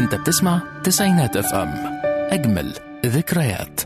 انت بتسمع تسعينات اف ام اجمل ذكريات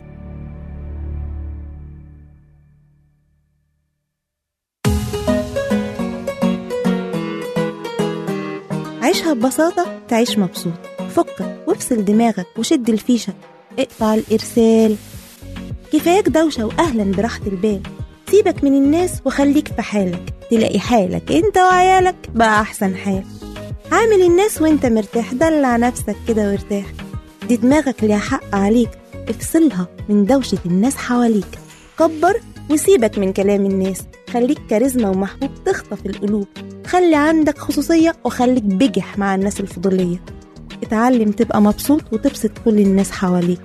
عيشها ببساطة تعيش مبسوط فكك وافصل دماغك وشد الفيشة اقطع الإرسال كفاياك دوشة وأهلا براحة البال سيبك من الناس وخليك في حالك تلاقي حالك انت وعيالك بقى أحسن حال عامل الناس وانت مرتاح دلع نفسك كده وارتاح دي دماغك ليها حق عليك افصلها من دوشة الناس حواليك كبر وسيبك من كلام الناس خليك كاريزما ومحبوب تخطف القلوب خلي عندك خصوصية وخليك بجح مع الناس الفضولية اتعلم تبقى مبسوط وتبسط كل الناس حواليك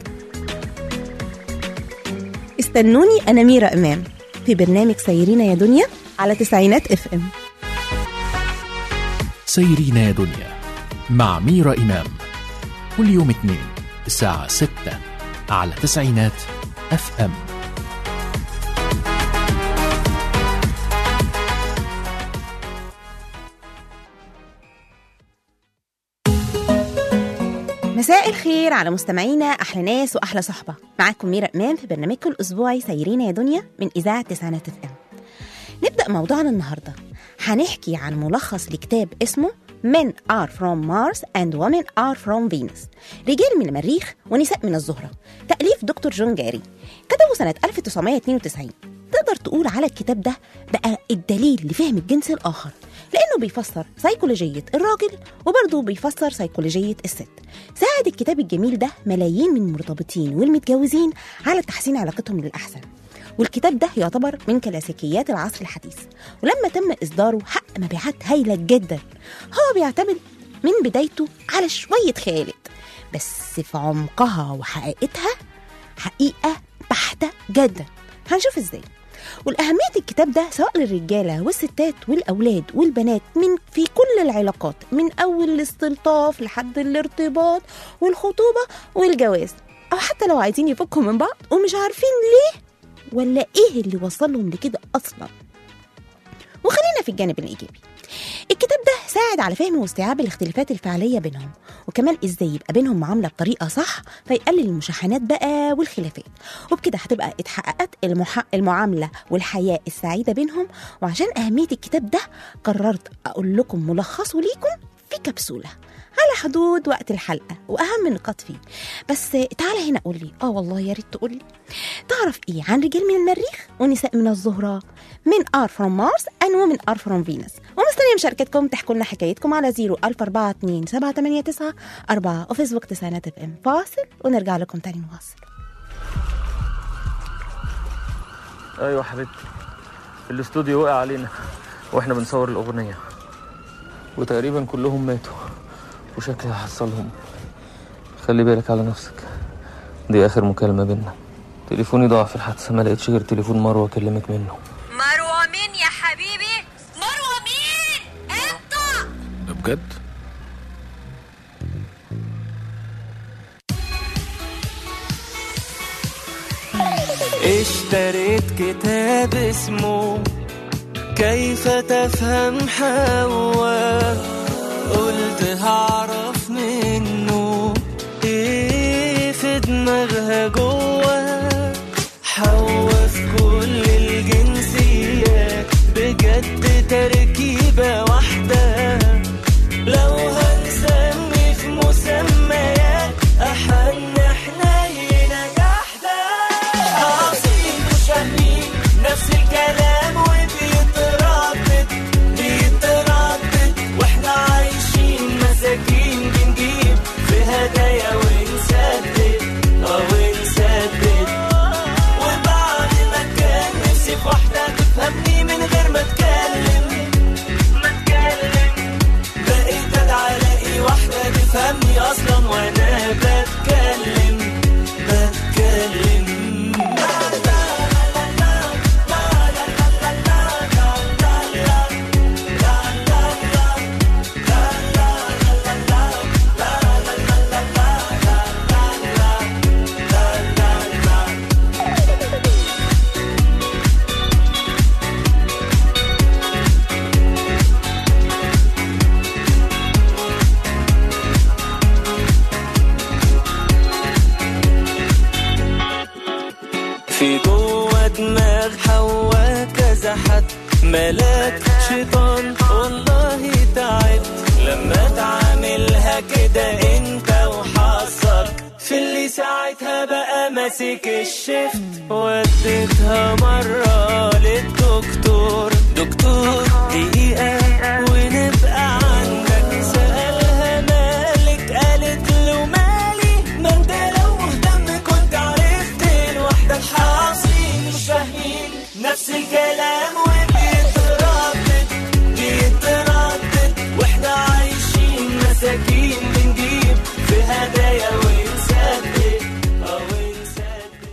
استنوني أنا ميرا إمام في برنامج سيرينا يا دنيا على تسعينات اف ام سيرينا يا دنيا مع ميرا إمام كل يوم اثنين الساعة ستة على تسعينات اف ام مساء الخير على مستمعينا احلى ناس واحلى صحبه معاكم ميرا امام في برنامجكم الاسبوعي سيرينا يا دنيا من اذاعه تسعينات اف ام نبدا موضوعنا النهارده هنحكي عن ملخص لكتاب اسمه Men are from Mars and Women are from Venus رجال من المريخ ونساء من الزهرة تأليف دكتور جون جاري كتبه سنة 1992 تقدر تقول على الكتاب ده بقى الدليل لفهم الجنس الآخر لأنه بيفسر سيكولوجية الراجل وبرضه بيفسر سيكولوجية الست ساعد الكتاب الجميل ده ملايين من المرتبطين والمتجوزين على تحسين علاقتهم للأحسن والكتاب ده يعتبر من كلاسيكيات العصر الحديث ولما تم إصداره حقق مبيعات هايلة جدا هو بيعتمد من بدايته على شوية خيالات بس في عمقها وحقيقتها حقيقة بحتة جدا هنشوف ازاي والأهمية الكتاب ده سواء للرجالة والستات والأولاد والبنات من في كل العلاقات من أول الاستلطاف لحد الارتباط والخطوبة والجواز أو حتى لو عايزين يفكوا من بعض ومش عارفين ليه ولا إيه اللي وصلهم لكده أصلا وخلينا في الجانب الإيجابي الكتاب ده ساعد على فهم واستيعاب الاختلافات الفعلية بينهم وكمان ازاي يبقى بينهم معاملة بطريقة صح فيقلل المشاحنات بقى والخلافات وبكده هتبقى اتحققت المح... المعاملة والحياة السعيدة بينهم وعشان أهمية الكتاب ده قررت أقول لكم ملخصه ليكم في كبسولة على حدود وقت الحلقة وأهم النقاط فيه بس تعالى هنا قول لي اه والله يا ريت تقول لي تعرف ايه عن رجال من المريخ ونساء من الزهرة من ار فروم مارس and women are from فينوس ومستنية مشاركتكم تحكوا لنا حكايتكم على 0 1042 789 4 وفيسبوك تسعينات اف ام فاصل ونرجع لكم تاني نواصل ايوه حبيبتي الاستوديو وقع علينا واحنا بنصور الاغنيه وتقريبا كلهم ماتوا وشكلي هحصلهم خلي بالك على نفسك دي اخر مكالمه بينا تليفوني ضاع في الحادثه ما لقيتش غير تليفون مروه اكلمك منه مروة مين يا حبيبي؟ مروة مين؟ انت بجد اشتريت كتاب اسمه كيف تفهم حواء قلت هعرف منه ايه في دماغها جوه حواء في كل الجنسيات بجد تركيبة واحدة لو هنسمي في مسميات أحن حنينة جحدة عظيم وشاهين نفس الكلام وبيتردد بيتردد واحنا عايشين مساكين بنجيب في هدايا ونسدد اه ونسدد وبعد ما كان نفسي في واحدة تفهمني من غير ما اتكلم ما ملاك شيطان والله تعبت لما تعاملها كده انت وحظك في اللي ساعتها بقى ماسك الشفت وديتها مرة للدكتور دكتور دقيقة ونبقى عندك سألها مالك قالت له مالي ما انت لو مهتم كنت عرفت لوحدك حاصين مش فاهمين نفس الكلام وبيتردد بيتردد واحنا عايشين مساكين بنجيب في هدايا ونسدد اه ونسدد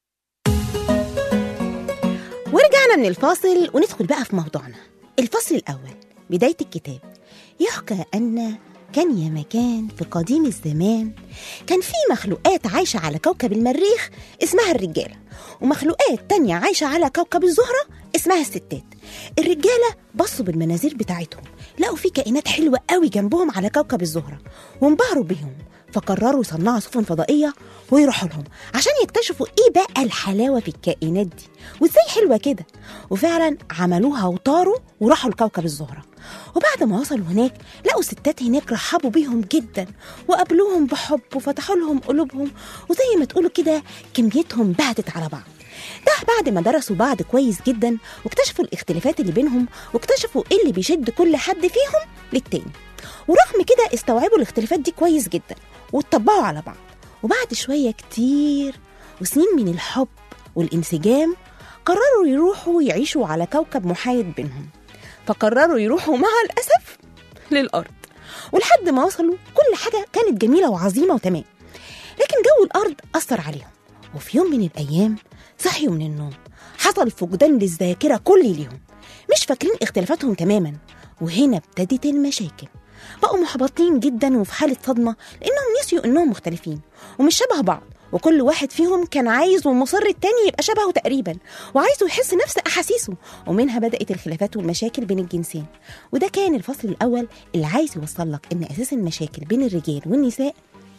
ورجعنا من الفاصل وندخل بقى في موضوعنا الفصل الأول بداية الكتاب يحكى أن كان يا مكان في قديم الزمان كان في مخلوقات عايشة على كوكب المريخ اسمها الرجالة ومخلوقات تانية عايشة على كوكب الزهرة اسمها الستات الرجالة بصوا بالمناظير بتاعتهم لقوا في كائنات حلوة قوي جنبهم على كوكب الزهرة وانبهروا بيهم فقرروا يصنعوا سفن فضائية ويروحوا لهم عشان يكتشفوا ايه بقى الحلاوة في الكائنات دي وازاي حلوة كده وفعلا عملوها وطاروا وراحوا لكوكب الزهرة وبعد ما وصلوا هناك لقوا الستات هناك رحبوا بيهم جدا وقابلوهم بحب وفتحوا لهم قلوبهم وزي ما تقولوا كده كميتهم بعدت على بعض ده بعد ما درسوا بعض كويس جدا واكتشفوا الاختلافات اللي بينهم واكتشفوا ايه اللي بيشد كل حد فيهم للتاني ورغم كده استوعبوا الاختلافات دي كويس جدا واتطبقوا على بعض وبعد شوية كتير وسنين من الحب والانسجام قرروا يروحوا يعيشوا على كوكب محايد بينهم فقرروا يروحوا مع الأسف للأرض ولحد ما وصلوا كل حاجة كانت جميلة وعظيمة وتمام لكن جو الأرض أثر عليهم وفي يوم من الأيام صحيوا من النوم حصل فقدان للذاكرة كل ليهم مش فاكرين اختلافاتهم تماما وهنا ابتدت المشاكل بقوا محبطين جدا وفي حالة صدمة لأنهم نسيوا إنهم مختلفين ومش شبه بعض وكل واحد فيهم كان عايز ومصر التاني يبقى شبهه تقريبا وعايزه يحس نفس أحاسيسه ومنها بدأت الخلافات والمشاكل بين الجنسين وده كان الفصل الأول اللي عايز يوصل لك إن أساس المشاكل بين الرجال والنساء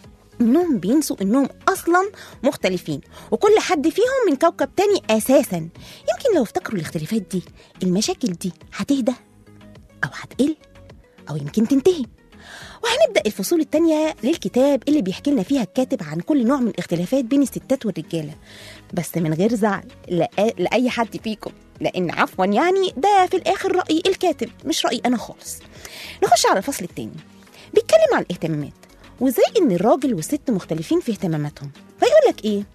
انهم بينسوا انهم اصلا مختلفين وكل حد فيهم من كوكب تاني اساسا يمكن لو افتكروا الاختلافات دي المشاكل دي هتهدى او هتقل او يمكن تنتهي وهنبدا الفصول التانية للكتاب اللي بيحكي لنا فيها الكاتب عن كل نوع من الاختلافات بين الستات والرجاله بس من غير زعل لأ- لاي حد فيكم لان عفوا يعني ده في الاخر راي الكاتب مش رايي انا خالص نخش على الفصل التاني بيتكلم عن الاهتمامات وازاي ان الراجل والست مختلفين في اهتماماتهم فيقول لك ايه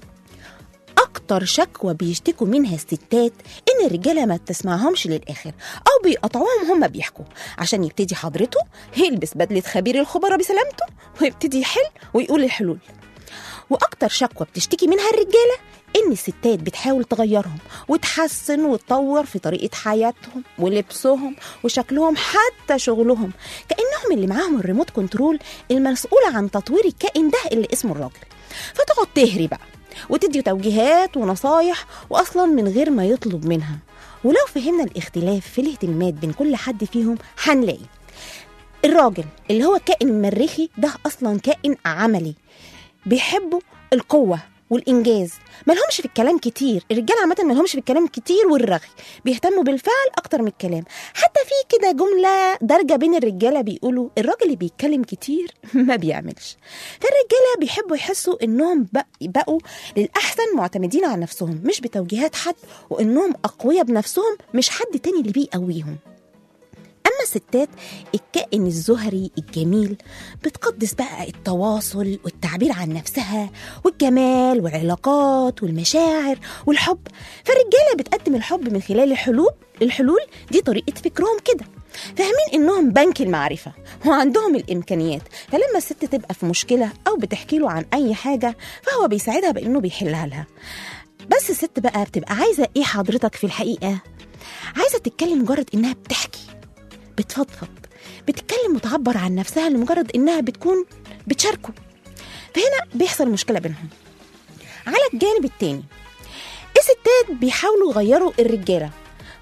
اكتر شكوى بيشتكوا منها الستات ان الرجاله ما بتسمعهمش للاخر او بيقطعوهم هم بيحكوا عشان يبتدي حضرته يلبس بدله خبير الخبراء بسلامته ويبتدي يحل ويقول الحلول واكتر شكوى بتشتكي منها الرجاله ان الستات بتحاول تغيرهم وتحسن وتطور في طريقه حياتهم ولبسهم وشكلهم حتى شغلهم كانهم اللي معاهم الريموت كنترول المسؤوله عن تطوير الكائن ده اللي اسمه الراجل فتقعد تهري بقى وتدي توجيهات ونصايح واصلا من غير ما يطلب منها ولو فهمنا الاختلاف في الاهتمامات بين كل حد فيهم هنلاقي الراجل اللي هو كائن مريخي ده اصلا كائن عملي بيحبوا القوة والإنجاز مالهمش في الكلام كتير الرجال عامة مالهمش في الكلام كتير والرغي بيهتموا بالفعل أكتر من الكلام حتى في كده جملة دارجة بين الرجالة بيقولوا الراجل اللي بيتكلم كتير ما بيعملش فالرجالة بيحبوا يحسوا إنهم بق- بقوا للأحسن معتمدين على نفسهم مش بتوجيهات حد وإنهم أقوياء بنفسهم مش حد تاني اللي بيقويهم أما الستات الكائن الزهري الجميل بتقدس بقى التواصل والتعبير عن نفسها والجمال والعلاقات والمشاعر والحب فالرجالة بتقدم الحب من خلال الحلول الحلول دي طريقة فكرهم كده فاهمين انهم بنك المعرفة وعندهم الامكانيات فلما الست تبقى في مشكلة او بتحكي له عن اي حاجة فهو بيساعدها بانه بيحلها لها بس الست بقى بتبقى عايزة ايه حضرتك في الحقيقة عايزة تتكلم مجرد انها بتحكي بتفضفض بتتكلم وتعبر عن نفسها لمجرد انها بتكون بتشاركه فهنا بيحصل مشكله بينهم على الجانب التاني الستات بيحاولوا يغيروا الرجاله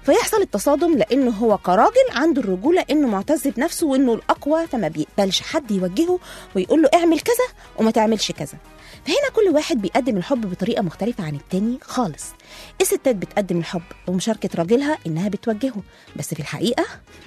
فيحصل التصادم لانه هو كراجل عنده الرجوله انه معتز بنفسه وانه الاقوى فما بيقبلش حد يوجهه ويقول له اعمل كذا وما تعملش كذا فهنا كل واحد بيقدم الحب بطريقه مختلفه عن التاني خالص الستات بتقدم الحب ومشاركه راجلها انها بتوجهه بس في الحقيقه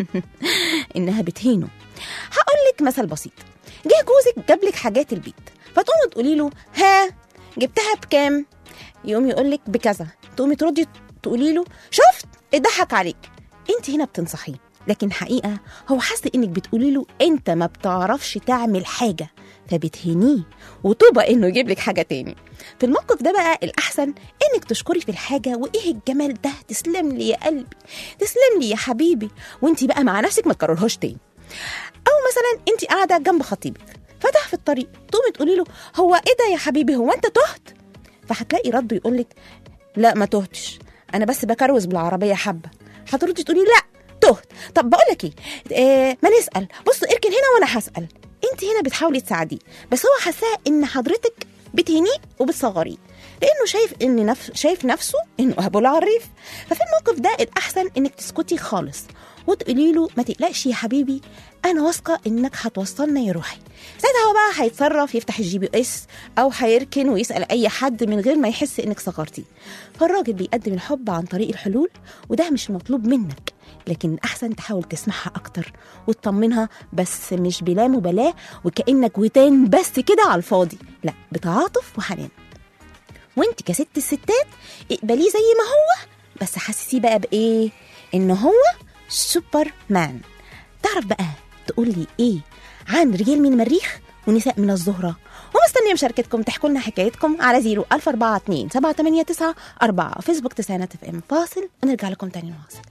انها بتهينه هقول لك مثل بسيط جه جوزك جاب لك حاجات البيت فتقومي تقولي له ها جبتها بكام يقوم يقول لك بكذا تقومي تردي تقولي له شفت اتضحك عليك انت هنا بتنصحيه لكن حقيقه هو حاسس انك بتقولي له انت ما بتعرفش تعمل حاجه فبتهنيه وطوبى انه يجيب لك حاجه تاني في الموقف ده بقى الاحسن انك تشكري في الحاجه وايه الجمال ده تسلم لي يا قلبي تسلم لي يا حبيبي وانت بقى مع نفسك ما تكررهاش تاني او مثلا انت قاعده جنب خطيبك فتح في الطريق تقومي تقولي له هو ايه ده يا حبيبي هو انت تهت فهتلاقي رده يقول لك لا ما تهتش انا بس بكروز بالعربيه حبه هتردي تقولي لا تهت طب بقول لك ايه آه ما نسال بص اركن هنا وانا هسال انت هنا بتحاولي تساعديه بس هو حاساه ان حضرتك بتهنيه وبتصغريه لانه شايف ان نف... شايف نفسه انه ابو العريف ففي الموقف ده الاحسن انك تسكتي خالص وتقولي له ما تقلقش يا حبيبي انا واثقه انك هتوصلنا يا روحي ساعتها هو بقى هيتصرف يفتح الجي بي اس او هيركن ويسال اي حد من غير ما يحس انك صغرتي فالراجل بيقدم الحب عن طريق الحلول وده مش مطلوب منك لكن احسن تحاول تسمعها اكتر وتطمنها بس مش بلا مبالاه وكانك ودان بس كده على الفاضي لا بتعاطف وحنان وانت كست الستات اقبليه زي ما هو بس حسسيه بقى بايه ان هو سوبر مان تعرف بقى تقول لي ايه عن رجال من المريخ ونساء من الزهرة ومستنية مشاركتكم تحكوا لنا حكايتكم على 0 1042 789 4 فيسبوك تسعينات اف ام فاصل ونرجع لكم تاني نواصل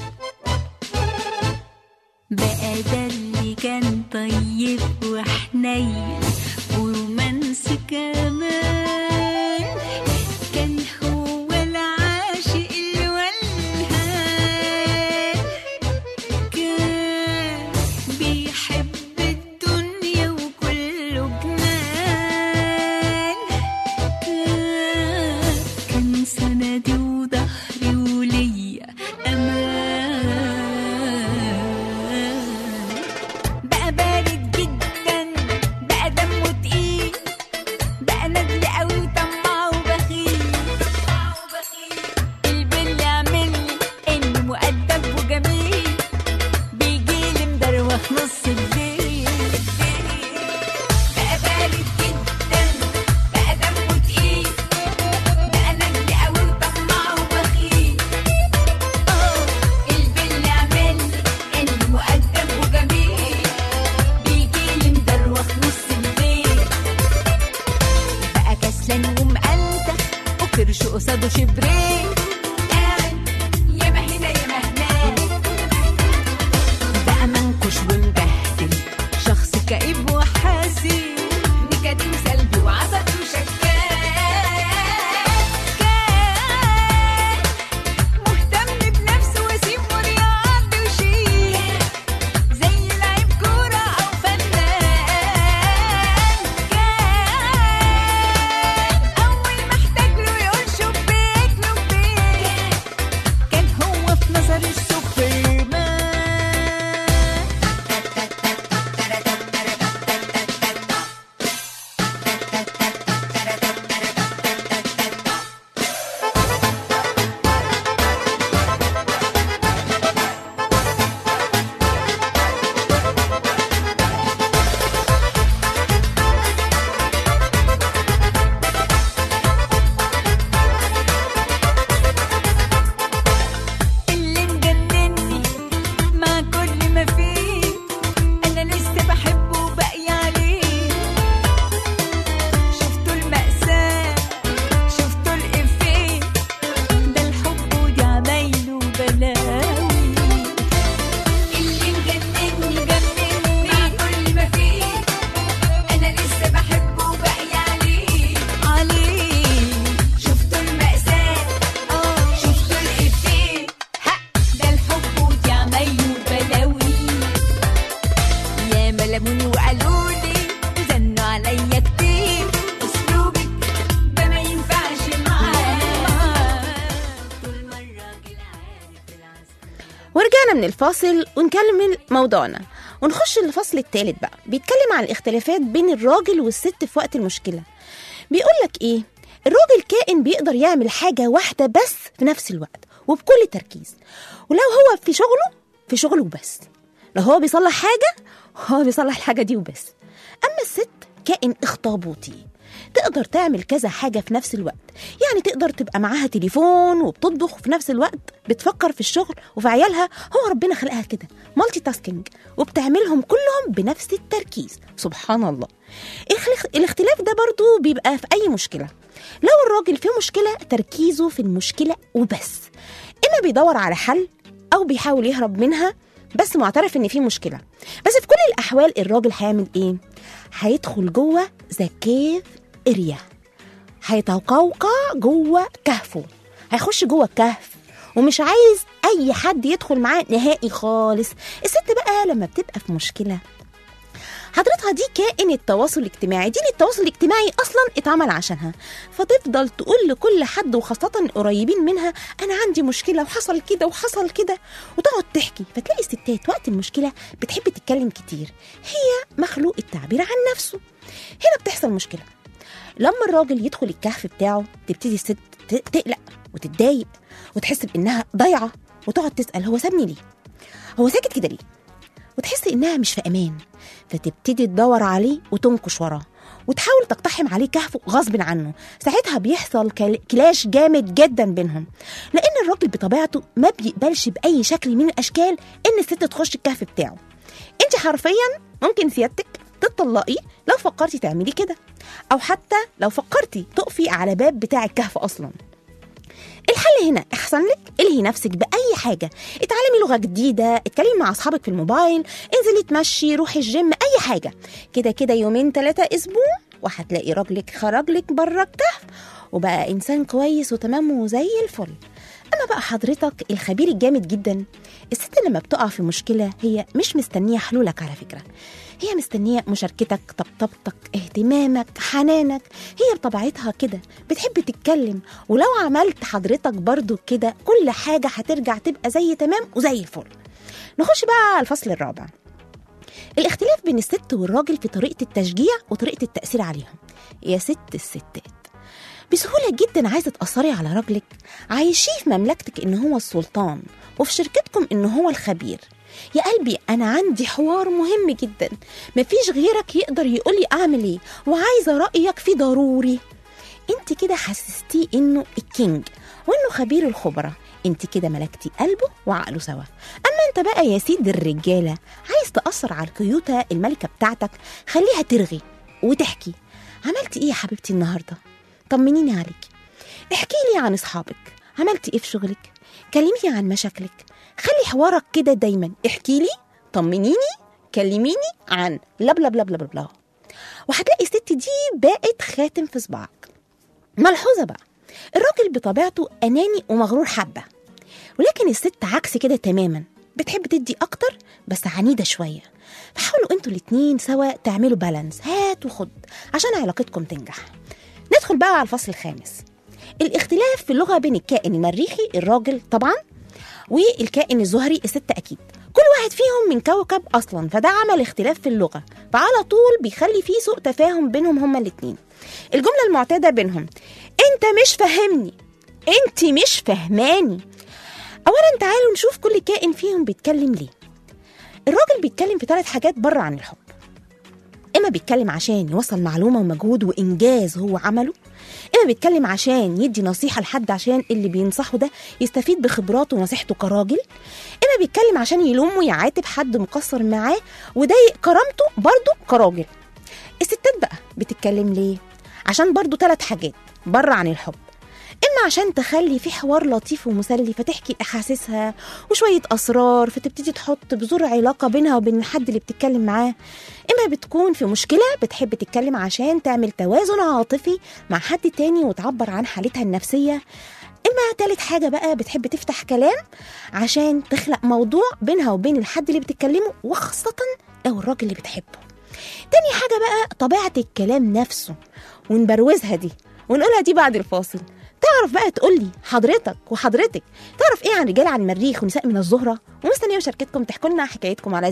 بقى ده اللي كان طيب وحنين ورومانسي كمان كان هو العاشق الولهان كان بيحب الدنيا وكله جنان كان كان سندي وظهري وليا امان بقى بارد جدا بقى دمه تقيل بقى ندل قوي وطماع وبخيل البل يعملني انه مؤدب وجميل بيجيلي مدروخ نص الليل بقى بارد جدا بقى دمه تقيل بقى ندل قوي وطماع وبخيل البل يعملني انه مؤدب وجميل بيجيلي مدروخ نص الليل بقى كسلان ومقلتخ وكرش قصاده شبرين قاعد ياما هنا ياما هناك بقى منكش ومبهدل شخص كئيب وحزين نكد وسلبي وعصبي وشكاك كان مهتم بنفسه وسيم ورياضي وشيك زي لعيب كورة أو فنان كان أول ما احتاج له يقول شبيك لبيك كان هو في نظري السوبرمان اللي مجنني مع كل ما فيه انا لسه بحبه وباقي عليه شفتوا المأساة شفتوا الإفيه ده الحب ودي عمايله بلاوي اللي مجنني مجنني مع كل ما فيه انا لسه بحبه وباقي عليه عليه شفتوا المأساة اه شفتوا الإفيه ها ده الحب ودي عمايله بلاوي يا ملموني وقالوا لي وزنوا عليا كتير اسلوبك ده ما ينفعش معاه طول ما الراجل عارف العصر الفاصل ونكمل موضوعنا ونخش الفصل الثالث بقى بيتكلم عن الاختلافات بين الراجل والست في وقت المشكلة بيقول لك ايه الراجل كائن بيقدر يعمل حاجة واحدة بس في نفس الوقت وبكل تركيز ولو هو في شغله في شغله بس لو هو بيصلح حاجة هو بيصلح الحاجة دي وبس أما الست كائن اخطبوطي تقدر تعمل كذا حاجة في نفس الوقت يعني تقدر تبقى معاها تليفون وبتطبخ وفي نفس الوقت بتفكر في الشغل وفي عيالها هو ربنا خلقها كده مالتي تاسكينج وبتعملهم كلهم بنفس التركيز سبحان الله الخلخ- الاختلاف ده برضو بيبقى في أي مشكلة لو الراجل في مشكلة تركيزه في المشكلة وبس إما بيدور على حل أو بيحاول يهرب منها بس معترف إن في مشكلة بس في كل الأحوال الراجل هيعمل إيه؟ هيدخل جوه ذا كيف اريا هيتقوقع جوه كهفه هيخش جوه الكهف ومش عايز اي حد يدخل معاه نهائي خالص الست بقى لما بتبقى في مشكله حضرتها دي كائن التواصل الاجتماعي دي اللي التواصل الاجتماعي اصلا اتعمل عشانها فتفضل تقول لكل حد وخاصه القريبين منها انا عندي مشكله وحصل كده وحصل كده وتقعد تحكي فتلاقي الستات وقت المشكله بتحب تتكلم كتير هي مخلوق التعبير عن نفسه هنا بتحصل مشكله لما الراجل يدخل الكهف بتاعه تبتدي الست ت- تقلق وتتضايق وتحس بانها ضايعه وتقعد تسال هو سابني ليه هو ساكت كده ليه وتحس انها مش في امان فتبتدي تدور عليه وتنكش وراه وتحاول تقتحم عليه كهفه غصب عنه ساعتها بيحصل كل- كلاش جامد جدا بينهم لان الراجل بطبيعته ما بيقبلش باي شكل من الاشكال ان الست تخش الكهف بتاعه انت حرفيا ممكن سيادتك تطلقي لو فكرتي تعملي كده او حتى لو فكرتي تقفي على باب بتاع الكهف اصلا الحل هنا احسن لك الهي نفسك باي حاجه اتعلمي لغه جديده اتكلمي مع اصحابك في الموبايل انزلي تمشي روحي الجيم اي حاجه كده كده يومين ثلاثه اسبوع وهتلاقي راجلك خرج لك بره الكهف وبقى انسان كويس وتمام وزي الفل اما بقى حضرتك الخبير الجامد جدا الست لما بتقع في مشكله هي مش مستنيه حلولك على فكره هي مستنيه مشاركتك طبطبتك اهتمامك حنانك هي بطبيعتها كده بتحب تتكلم ولو عملت حضرتك برضو كده كل حاجه هترجع تبقى زي تمام وزي الفل نخش بقى على الفصل الرابع الاختلاف بين الست والراجل في طريقه التشجيع وطريقه التاثير عليهم يا ست الستات بسهولة جدا عايزة تأثري على راجلك عايشيه في مملكتك إن هو السلطان وفي شركتكم إن هو الخبير يا قلبي أنا عندي حوار مهم جدا مفيش غيرك يقدر يقولي أعمل إيه وعايزة رأيك فيه ضروري انت كده حسستيه انه الكينج وانه خبير الخبراء انت كده ملكتي قلبه وعقله سوا اما انت بقى يا سيد الرجاله عايز تاثر على الكيوته الملكه بتاعتك خليها ترغي وتحكي عملتي ايه يا حبيبتي النهارده طمنيني عليك احكي لي عن اصحابك عملتي ايه في شغلك كلميني عن مشاكلك خلي حوارك كده دايما احكي لي طمنيني كلميني عن لا بلا بلا بلا بلا بلا وهتلاقي الست دي بقت خاتم في صباعك ملحوظه بقى الراجل بطبيعته اناني ومغرور حبه ولكن الست عكس كده تماما بتحب تدي اكتر بس عنيده شويه فحاولوا انتوا الاتنين سوا تعملوا بالانس هات وخد عشان علاقتكم تنجح ندخل بقى على الفصل الخامس الاختلاف في اللغه بين الكائن المريخي الراجل طبعا والكائن الزهري الست اكيد كل واحد فيهم من كوكب اصلا فده عمل اختلاف في اللغه فعلى طول بيخلي فيه سوء تفاهم بينهم هما الاتنين الجمله المعتاده بينهم انت مش فاهمني انت مش فهماني اولا تعالوا نشوف كل كائن فيهم بيتكلم ليه الراجل بيتكلم في ثلاث حاجات بره عن الحب اما بيتكلم عشان يوصل معلومه ومجهود وانجاز هو عمله اما بيتكلم عشان يدي نصيحه لحد عشان اللي بينصحه ده يستفيد بخبراته ونصيحته كراجل اما بيتكلم عشان يلوم ويعاتب حد مقصر معاه وضايق كرامته برضه كراجل الستات بقى بتتكلم ليه عشان برضه ثلاث حاجات بره عن الحب اما عشان تخلي في حوار لطيف ومسلي فتحكي احاسيسها وشويه اسرار فتبتدي تحط بذور علاقه بينها وبين الحد اللي بتتكلم معاه اما بتكون في مشكله بتحب تتكلم عشان تعمل توازن عاطفي مع حد تاني وتعبر عن حالتها النفسيه اما تالت حاجه بقى بتحب تفتح كلام عشان تخلق موضوع بينها وبين الحد اللي بتتكلمه وخاصه لو الراجل اللي بتحبه تاني حاجة بقى طبيعة الكلام نفسه ونبروزها دي ونقولها دي بعد الفاصل تعرف بقى تقول لي حضرتك وحضرتك تعرف ايه عن رجال عن المريخ ونساء من الزهره ومستنيه مشاركتكم تحكوا لنا حكايتكم على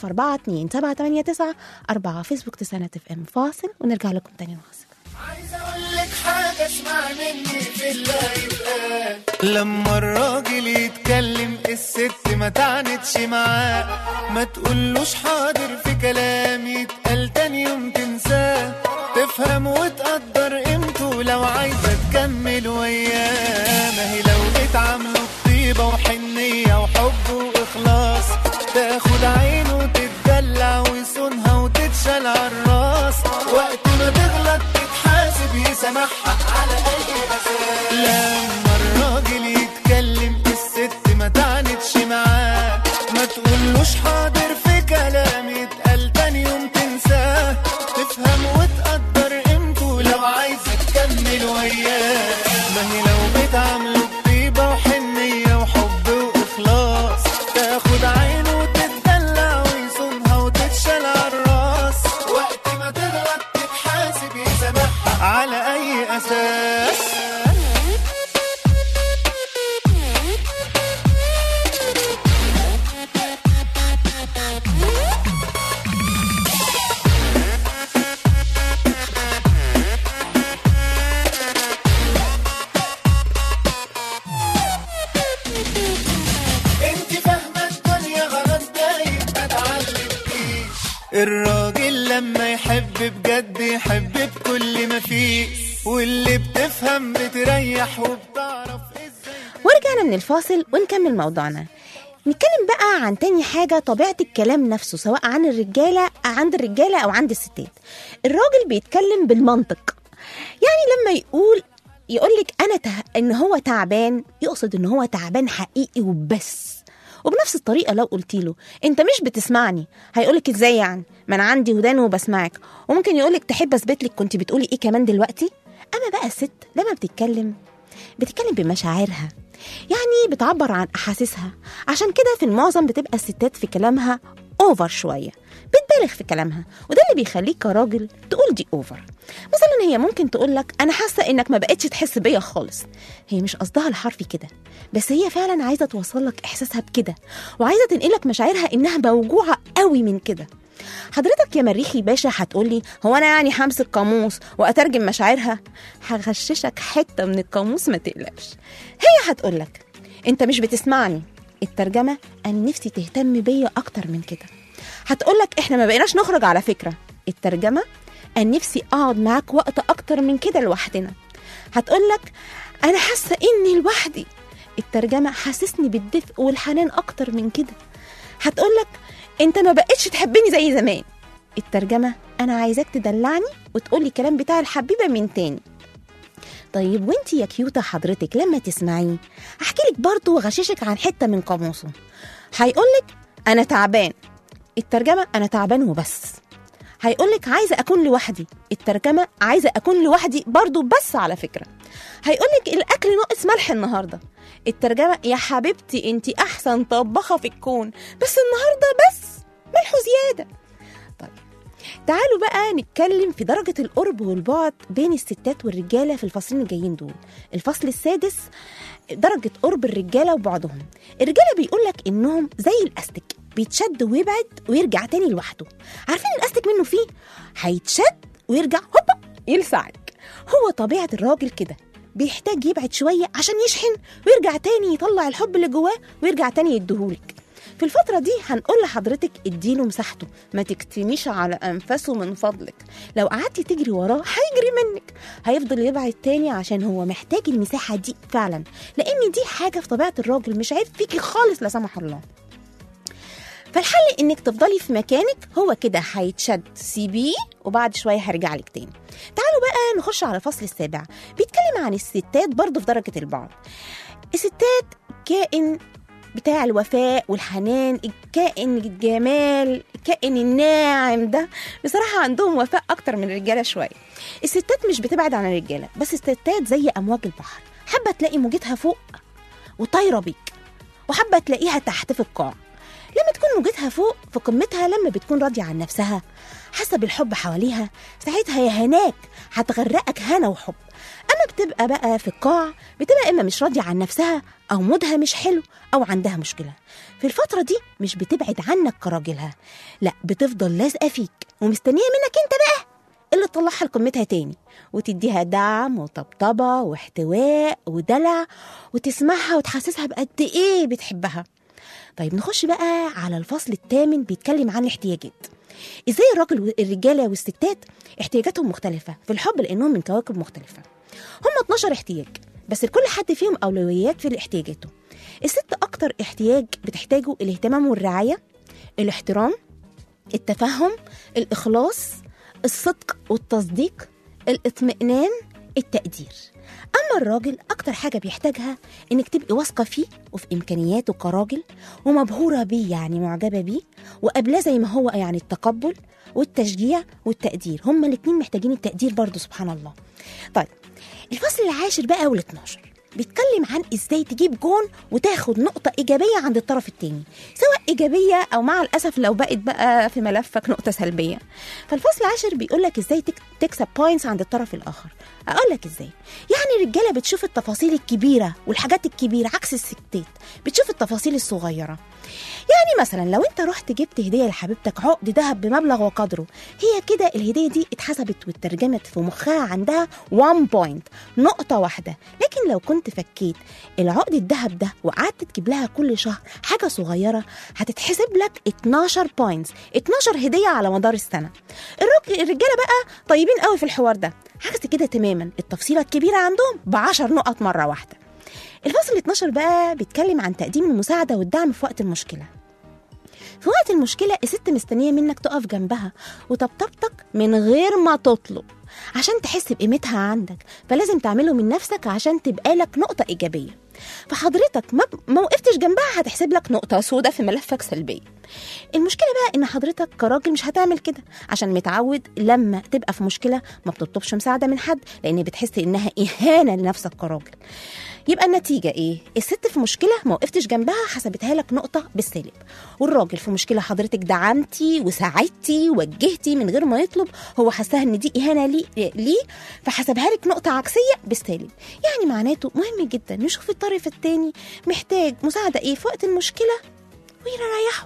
0 4 فيسبوك تسعينات اف ام فاصل ونرجع لكم تاني نواصل عايز اقول لك حاجه اسمع مني في الله يتقال لما الراجل يتكلم الست ما تعنتش معاه ما تقولوش حاضر في كلام يتقال تاني يوم تنساه تفهم وتقدر قيمته لو عايزه تكمل وياه ما هي لو اتعاملوا بطيبه وحنيه وحب واخلاص تاخد عينه وتتدلع ويصونها وتتشال عالراس وقت ما تغلط تتحاسب يسامحها على اي اساس لما الراجل يتكلم الست ما تعنتش معاه ما تقولوش حاضر في كلام يتقال تاني يوم تنساه تفهم وتقدر قيمته لو عايزه تكمل وياه ما هي لو بتعامله بطيبه وحنيه وحب واخلاص تاخد عينه وتتدلع ويصونها وتتشال عالراس وقت ما تغلط تتحاسب يسامحها على اي اساس انت فاهمه الدنيا غلط دايم ما تعلمكيش الراجل لما يحب بجد يحب بكل ما فيه واللي بتفهم بتريح وبتعرف ازاي ورجعنا من الفاصل ونكمل موضوعنا نتكلم بقى عن تاني حاجة طبيعة الكلام نفسه سواء عن الرجالة عند الرجالة أو عند الستات الراجل بيتكلم بالمنطق يعني لما يقول يقولك أنا ته... إن هو تعبان يقصد إن هو تعبان حقيقي وبس وبنفس الطريقة لو قلت له أنت مش بتسمعني هيقولك إزاي يعني ما أنا عندي ودان وبسمعك وممكن يقولك تحب أثبت لك كنت بتقولي إيه كمان دلوقتي أما بقى الست لما بتتكلم بتتكلم بمشاعرها يعني بتعبر عن احاسيسها عشان كده في المعظم بتبقى الستات في كلامها اوفر شويه بتبالغ في كلامها وده اللي بيخليك كراجل تقول دي اوفر مثلا هي ممكن تقول لك انا حاسه انك ما بقتش تحس بيا خالص هي مش قصدها الحرفي كده بس هي فعلا عايزه توصل لك احساسها بكده وعايزه تنقلك مشاعرها انها موجوعه قوي من كده حضرتك يا مريخي باشا هتقولي هو انا يعني همسك قاموس واترجم مشاعرها هغششك حته من القاموس ما تقلقش هي هتقولك انت مش بتسمعني الترجمه انا نفسي تهتم بيا اكتر من كده هتقولك احنا ما بقيناش نخرج على فكره الترجمه انا نفسي اقعد معاك وقت اكتر من كده لوحدنا هتقولك انا حاسه اني لوحدي الترجمه حاسسني بالدفء والحنان اكتر من كده هتقولك انت ما بقتش تحبني زي زمان الترجمه انا عايزاك تدلعني وتقولي الكلام بتاع الحبيبه من تاني طيب وانتي يا كيوتة حضرتك لما تسمعيه احكي لك برضه وغششك عن حته من قاموسه هيقولك انا تعبان الترجمه انا تعبان وبس هيقولك عايزه اكون لوحدي الترجمه عايزه اكون لوحدي برضه بس على فكره هيقولك الاكل ناقص ملح النهارده الترجمه يا حبيبتي انت احسن طباخه في الكون بس النهارده بس ملحه زياده طيب تعالوا بقى نتكلم في درجة القرب والبعد بين الستات والرجالة في الفصلين الجايين دول الفصل السادس درجة قرب الرجالة وبعضهم الرجالة بيقولك إنهم زي الأستك بيتشد ويبعد ويرجع تاني لوحده عارفين الأستك منه فيه هيتشد ويرجع هوبا يلسعك هو طبيعة الراجل كده بيحتاج يبعد شوية عشان يشحن ويرجع تاني يطلع الحب اللي جواه ويرجع تاني يديهولك في الفترة دي هنقول لحضرتك اديله مساحته ما تكتميش على أنفاسه من فضلك لو قعدتي تجري وراه هيجري منك هيفضل يبعد تاني عشان هو محتاج المساحة دي فعلا لأن دي حاجة في طبيعة الراجل مش عيب فيكي خالص لا سمح الله فالحل انك تفضلي في مكانك هو كده هيتشد سيبيه وبعد شويه هرجع لك تاني تعالوا بقى نخش على الفصل السابع بيتكلم عن الستات برضه في درجه البعد الستات كائن بتاع الوفاء والحنان الكائن الجمال الكائن الناعم ده بصراحة عندهم وفاء أكتر من الرجالة شوية الستات مش بتبعد عن الرجالة بس الستات زي أمواج البحر حابة تلاقي موجتها فوق وطايرة بيك وحابة تلاقيها تحت في القاع لما تكون موجتها فوق في قمتها لما بتكون راضية عن نفسها حاسة بالحب حواليها ساعتها يا هناك هتغرقك هنا وحب أما بتبقى بقى في القاع بتبقى إما مش راضية عن نفسها أو مودها مش حلو أو عندها مشكلة في الفترة دي مش بتبعد عنك كراجلها لا بتفضل لازقة فيك ومستنية منك أنت بقى اللي تطلعها لقمتها تاني وتديها دعم وطبطبة واحتواء ودلع وتسمعها وتحسسها بقد إيه بتحبها طيب نخش بقى على الفصل الثامن بيتكلم عن الاحتياجات ازاي الراجل والرجاله والستات احتياجاتهم مختلفه في الحب لانهم من كواكب مختلفه هم 12 احتياج بس لكل حد فيهم اولويات في احتياجاته الست اكتر احتياج بتحتاجه الاهتمام والرعايه الاحترام التفهم الاخلاص الصدق والتصديق الاطمئنان التقدير اما الراجل اكتر حاجه بيحتاجها انك تبقي واثقه فيه وفي امكانياته كراجل ومبهوره بيه يعني معجبه بيه وقابلاه زي ما هو يعني التقبل والتشجيع والتقدير هما الاتنين محتاجين التقدير برضو سبحان الله طيب الفصل العاشر بقى وال 12 بيتكلم عن ازاي تجيب جون وتاخد نقطة إيجابية عند الطرف التاني سواء إيجابية أو مع الأسف لو بقت بقى في ملفك نقطة سلبية فالفصل العاشر بيقول لك ازاي تك- تكسب بوينتس عند الطرف الآخر أقول لك ازاي يعني الرجالة بتشوف التفاصيل الكبيرة والحاجات الكبيرة عكس الستات بتشوف التفاصيل الصغيرة يعني مثلا لو انت رحت جبت هديه لحبيبتك عقد ذهب بمبلغ وقدره هي كده الهديه دي اتحسبت واترجمت في مخها عندها 1 بوينت نقطه واحده لكن لو كنت فكيت العقد الذهب ده وقعدت تجيب لها كل شهر حاجه صغيره هتتحسب لك 12 بوينتس 12 هديه على مدار السنه الراجل الرجاله بقى طيبين قوي في الحوار ده عكس كده تماما التفصيله الكبيره عندهم ب 10 نقط مره واحده الفصل 12 بقى بيتكلم عن تقديم المساعدة والدعم في وقت المشكلة في وقت المشكلة الست مستنية منك تقف جنبها وطبطبتك من غير ما تطلب عشان تحس بقيمتها عندك فلازم تعمله من نفسك عشان تبقى لك نقطة إيجابية فحضرتك ما, ما وقفتش جنبها هتحسب لك نقطة سودة في ملفك سلبية المشكلة بقى إن حضرتك كراجل مش هتعمل كده عشان متعود لما تبقى في مشكلة ما بتطلبش مساعدة من حد لأن بتحس إنها إهانة لنفسك كراجل يبقى النتيجة إيه؟ الست في مشكلة ما وقفتش جنبها حسبتها لك نقطة بالسالب والراجل في مشكلة حضرتك دعمتي وساعدتي ووجهتي من غير ما يطلب هو حسها إن دي إهانة ليه, ليه فحسبها لك نقطة عكسية بالسالب يعني معناته مهم جدا نشوف الطرف التاني محتاج مساعدة إيه في وقت المشكلة ونريحه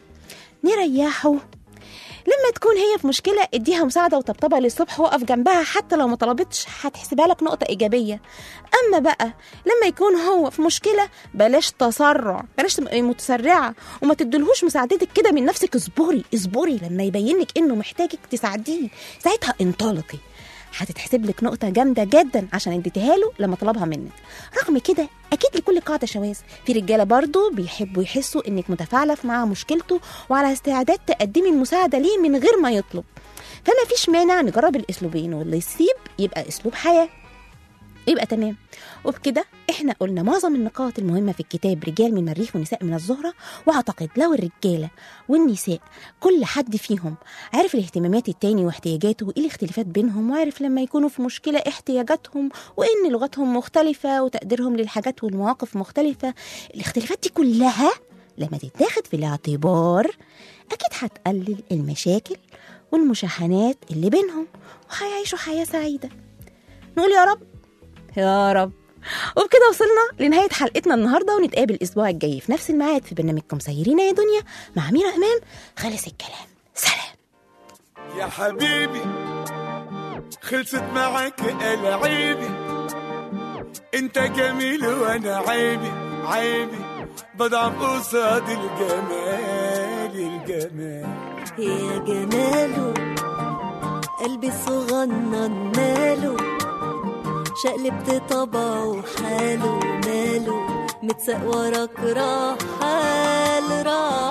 نريحه لما تكون هي في مشكلة اديها مساعدة وطبطبة للصبح وقف جنبها حتى لو ما طلبتش هتحسبها لك نقطة إيجابية أما بقى لما يكون هو في مشكلة بلاش تسرع بلاش تبقي متسرعة وما تدلهوش مساعدتك كده من نفسك اصبري اصبري لما يبين لك إنه محتاجك تساعديه ساعتها انطلقي هتتحسب لك نقطة جامدة جدا عشان اديتها له لما طلبها منك رغم كده أكيد لكل قاعدة شواذ في رجالة برضو بيحبوا يحسوا إنك متفاعلة مع مشكلته وعلى استعداد تقدمي المساعدة ليه من غير ما يطلب فما فيش مانع نجرب الأسلوبين واللي يسيب يبقى أسلوب حياة يبقى تمام وبكده احنا قلنا معظم النقاط المهمه في الكتاب رجال من المريخ ونساء من الزهره واعتقد لو الرجاله والنساء كل حد فيهم عارف الاهتمامات التاني واحتياجاته وايه الاختلافات بينهم وعارف لما يكونوا في مشكله احتياجاتهم وان لغتهم مختلفه وتقديرهم للحاجات والمواقف مختلفه الاختلافات دي كلها لما تتاخد في الاعتبار اكيد هتقلل المشاكل والمشاحنات اللي بينهم وهيعيشوا حياه سعيده نقول يا رب يا رب وبكده وصلنا لنهاية حلقتنا النهاردة ونتقابل الأسبوع الجاي في نفس الميعاد في برنامجكم سيرينا يا دنيا مع ميرا إمام خلص الكلام سلام يا حبيبي خلصت معاك العيبي انت جميل وانا عيبي عيبي بضعف قصاد الجمال الجمال يا جماله قلبي صغنن ماله شقلبت طبعه حاله ماله متساق وراك راح حال راح